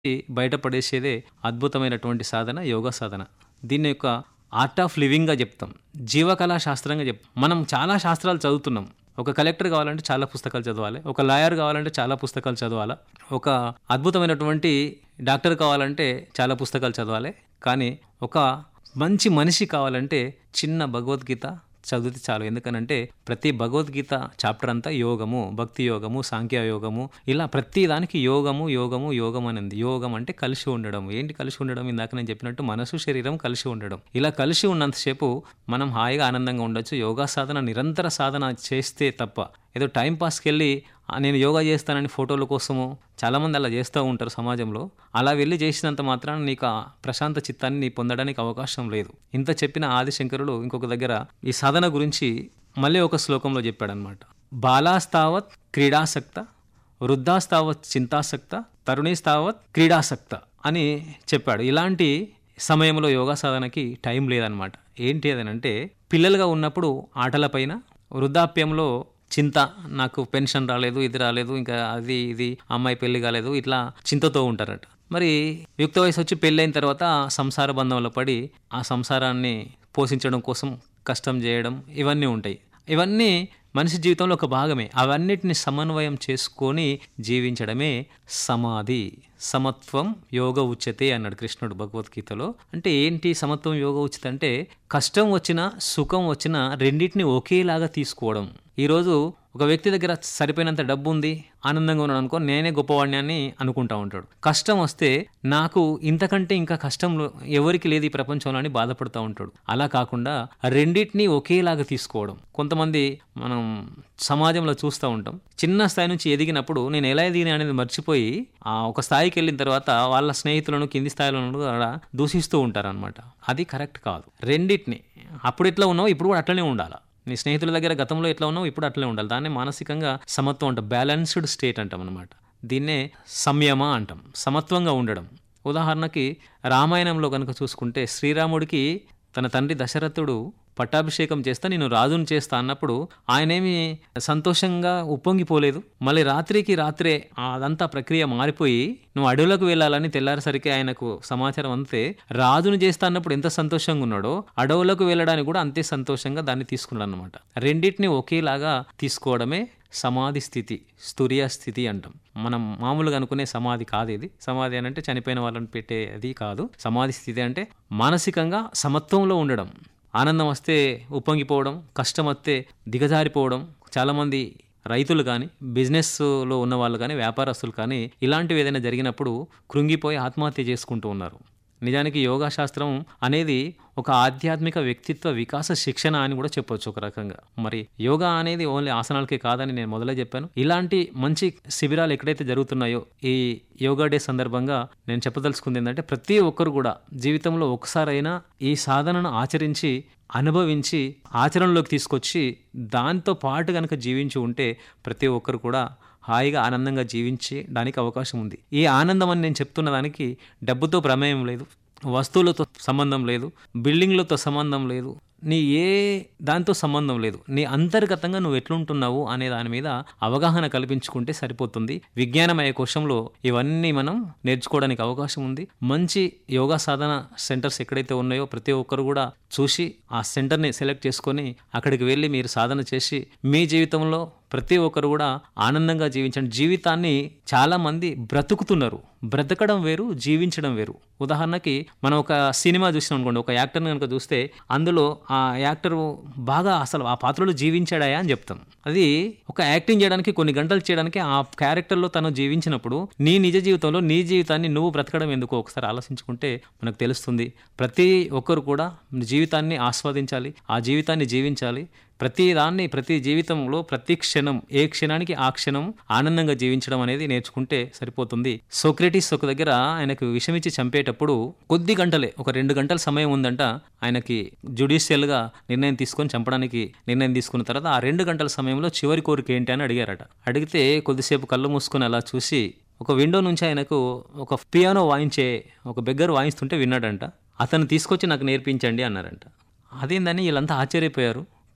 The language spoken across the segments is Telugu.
బయటపడేసేదే అద్భుతమైనటువంటి సాధన యోగా సాధన దీని యొక్క ఆర్ట్ ఆఫ్ లివింగ్గా చెప్తాం జీవకళా శాస్త్రంగా చెప్తాం మనం చాలా శాస్త్రాలు చదువుతున్నాం ఒక కలెక్టర్ కావాలంటే చాలా పుస్తకాలు చదవాలి ఒక లాయర్ కావాలంటే చాలా పుస్తకాలు చదవాలి ఒక అద్భుతమైనటువంటి డాక్టర్ కావాలంటే చాలా పుస్తకాలు చదవాలి కానీ ఒక మంచి మనిషి కావాలంటే చిన్న భగవద్గీత చదివితే చాలు ఎందుకనంటే ప్రతి భగవద్గీత చాప్టర్ అంతా యోగము భక్తి యోగము సాంఖ్య యోగము ఇలా ప్రతి దానికి యోగము యోగము యోగం అని ఉంది యోగం అంటే కలిసి ఉండడం ఏంటి కలిసి ఉండడం ఇందాక నేను చెప్పినట్టు మనసు శరీరం కలిసి ఉండడం ఇలా కలిసి ఉన్నంతసేపు మనం హాయిగా ఆనందంగా ఉండొచ్చు యోగా సాధన నిరంతర సాధన చేస్తే తప్ప ఏదో టైం పాస్కి వెళ్ళి "ఆ, నేను యోగా చేస్తానని ఫోటోల కోసము చాలామంది అలా చేస్తూ ఉంటారు సమాజంలో అలా వెళ్ళి చేసినంత మాత్రాన నీకు ఆ ప్రశాంత చిత్తాన్ని నీ పొందడానికి అవకాశం లేదు ఇంత చెప్పిన ఆదిశంకరుడు ఇంకొక దగ్గర ఈ సాధన గురించి మళ్ళీ ఒక శ్లోకంలో చెప్పాడనమాట బాలాస్తావత్ క్రీడాసక్త వృద్ధాస్తావత్ చింతాసక్త తరుణీస్తావత్ క్రీడాసక్త అని చెప్పాడు ఇలాంటి సమయంలో యోగా సాధనకి టైం లేదనమాట ఏంటి అదనంటే పిల్లలుగా ఉన్నప్పుడు ఆటలపైన వృద్ధాప్యంలో చింత నాకు పెన్షన్ రాలేదు ఇది రాలేదు ఇంకా అది ఇది అమ్మాయి పెళ్లి కాలేదు ఇట్లా చింతతో ఉంటారట మరి యుక్త వయసు వచ్చి పెళ్ళైన తర్వాత సంసార బంధంలో పడి ఆ సంసారాన్ని పోషించడం కోసం కష్టం చేయడం ఇవన్నీ ఉంటాయి ఇవన్నీ మనిషి జీవితంలో ఒక భాగమే అవన్నిటిని సమన్వయం చేసుకొని జీవించడమే సమాధి సమత్వం యోగ ఉచ్యతే అన్నాడు కృష్ణుడు భగవద్గీతలో అంటే ఏంటి సమత్వం యోగ ఉచిత అంటే కష్టం వచ్చినా సుఖం వచ్చినా రెండింటిని ఒకేలాగా తీసుకోవడం ఈరోజు ఒక వ్యక్తి దగ్గర సరిపోయినంత డబ్బు ఉంది ఆనందంగా ఉన్నాడు అనుకో నేనే గొప్పవాడిని అని అనుకుంటా ఉంటాడు కష్టం వస్తే నాకు ఇంతకంటే ఇంకా కష్టం ఎవరికి లేదు ఈ ప్రపంచంలో అని బాధపడుతూ ఉంటాడు అలా కాకుండా రెండింటినీ ఒకేలాగా తీసుకోవడం కొంతమంది మనం సమాజంలో చూస్తూ ఉంటాం చిన్న స్థాయి నుంచి ఎదిగినప్పుడు నేను ఎలా ఎదిగిన అనేది మర్చిపోయి ఆ ఒక స్థాయికి వెళ్ళిన తర్వాత వాళ్ళ స్నేహితులను కింది స్థాయిలో కూడా దూషిస్తూ ఉంటారనమాట అది కరెక్ట్ కాదు రెండింటిని అప్పుడు ఎట్లా ఉన్నావు ఇప్పుడు కూడా అట్లనే ఉండాలి నీ స్నేహితుల దగ్గర గతంలో ఎట్లా ఉన్నావు ఇప్పుడు అట్లనే ఉండాలి దాన్ని మానసికంగా సమత్వం అంటాం బ్యాలెన్స్డ్ స్టేట్ అంటాం అనమాట దీన్నే సంయమ అంటాం సమత్వంగా ఉండడం ఉదాహరణకి రామాయణంలో కనుక చూసుకుంటే శ్రీరాముడికి తన తండ్రి దశరథుడు పట్టాభిషేకం చేస్తా నేను రాజుని చేస్తా అన్నప్పుడు ఆయనేమి సంతోషంగా ఉప్పొంగిపోలేదు మళ్ళీ రాత్రికి రాత్రే అదంతా ప్రక్రియ మారిపోయి నువ్వు అడవులకు వెళ్ళాలని తెల్లారేసరికి ఆయనకు సమాచారం అంతే రాజును చేస్తా అన్నప్పుడు ఎంత సంతోషంగా ఉన్నాడో అడవులకు వెళ్ళడానికి కూడా అంతే సంతోషంగా దాన్ని తీసుకున్నాడు అనమాట రెండింటిని ఒకేలాగా తీసుకోవడమే సమాధి స్థితి స్తురియ స్థితి అంటాం మనం మామూలుగా అనుకునే సమాధి కాదు ఇది సమాధి అని అంటే చనిపోయిన వాళ్ళని పెట్టే అది కాదు సమాధి స్థితి అంటే మానసికంగా సమత్వంలో ఉండడం ఆనందం వస్తే ఉప్పొంగిపోవడం కష్టం వస్తే దిగజారిపోవడం చాలామంది రైతులు కానీ బిజినెస్లో ఉన్న వాళ్ళు కానీ వ్యాపారస్తులు కానీ ఇలాంటివి ఏదైనా జరిగినప్పుడు కృంగిపోయి ఆత్మహత్య చేసుకుంటూ ఉన్నారు నిజానికి యోగా శాస్త్రం అనేది ఒక ఆధ్యాత్మిక వ్యక్తిత్వ వికాస శిక్షణ అని కూడా చెప్పొచ్చు ఒక రకంగా మరి యోగా అనేది ఓన్లీ ఆసనాలకే కాదని నేను మొదలే చెప్పాను ఇలాంటి మంచి శిబిరాలు ఎక్కడైతే జరుగుతున్నాయో ఈ యోగా డే సందర్భంగా నేను చెప్పదలుచుకుంది ఏంటంటే ప్రతి ఒక్కరు కూడా జీవితంలో ఒకసారైనా ఈ సాధనను ఆచరించి అనుభవించి ఆచరణలోకి తీసుకొచ్చి దాంతో పాటు కనుక జీవించి ఉంటే ప్రతి ఒక్కరు కూడా హాయిగా ఆనందంగా జీవించడానికి అవకాశం ఉంది ఈ ఆనందం అని నేను చెప్తున్న దానికి డబ్బుతో ప్రమేయం లేదు వస్తువులతో సంబంధం లేదు బిల్డింగ్లతో సంబంధం లేదు నీ ఏ దాంతో సంబంధం లేదు నీ అంతర్గతంగా నువ్వు ఎట్లుంటున్నావు అనే దాని మీద అవగాహన కల్పించుకుంటే సరిపోతుంది విజ్ఞానమయ కోశంలో ఇవన్నీ మనం నేర్చుకోవడానికి అవకాశం ఉంది మంచి యోగా సాధన సెంటర్స్ ఎక్కడైతే ఉన్నాయో ప్రతి ఒక్కరు కూడా చూసి ఆ సెంటర్ని సెలెక్ట్ చేసుకొని అక్కడికి వెళ్ళి మీరు సాధన చేసి మీ జీవితంలో ప్రతి ఒక్కరు కూడా ఆనందంగా జీవించండి జీవితాన్ని చాలా మంది బ్రతుకుతున్నారు బ్రతకడం వేరు జీవించడం వేరు ఉదాహరణకి మనం ఒక సినిమా చూసినాం అనుకోండి ఒక యాక్టర్ని కనుక చూస్తే అందులో ఆ యాక్టర్ బాగా అసలు ఆ పాత్రలో జీవించాడా అని చెప్తాం అది ఒక యాక్టింగ్ చేయడానికి కొన్ని గంటలు చేయడానికి ఆ క్యారెక్టర్లో తను జీవించినప్పుడు నీ నిజ జీవితంలో నీ జీవితాన్ని నువ్వు బ్రతకడం ఎందుకు ఒకసారి ఆలోచించుకుంటే మనకు తెలుస్తుంది ప్రతి ఒక్కరు కూడా జీవితాన్ని ఆస్వాదించాలి ఆ జీవితాన్ని జీవించాలి ప్రతి దాన్ని ప్రతి జీవితంలో ప్రతి క్షణం ఏ క్షణానికి ఆ క్షణం ఆనందంగా జీవించడం అనేది నేర్చుకుంటే సరిపోతుంది సోక్రటీస్ ఒక దగ్గర ఆయనకు విషమిచ్చి చంపేటప్పుడు కొద్ది గంటలే ఒక రెండు గంటల సమయం ఉందంట ఆయనకి జుడిషియల్గా నిర్ణయం తీసుకొని చంపడానికి నిర్ణయం తీసుకున్న తర్వాత ఆ రెండు గంటల సమయంలో చివరి కోరిక ఏంటి అని అడిగారట అడిగితే కొద్దిసేపు కళ్ళు మూసుకొని అలా చూసి ఒక విండో నుంచి ఆయనకు ఒక పియానో వాయించే ఒక బెగ్గర్ వాయిస్తుంటే విన్నాడంట అతను తీసుకొచ్చి నాకు నేర్పించండి అన్నారంట అదేందని వీళ్ళంతా ఆశ్చర్యపోయారు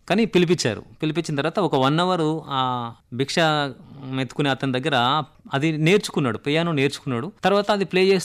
కానీ పిలిపించారు పిలిపించిన తర్వాత ఒక వన్ అవర్ ఆ భిక్ష మెత్తుకునే అతని దగ్గర అది నేర్చుకున్నాడు పియానో నేర్చుకున్నాడు తర్వాత అది ప్లే చేస్తూ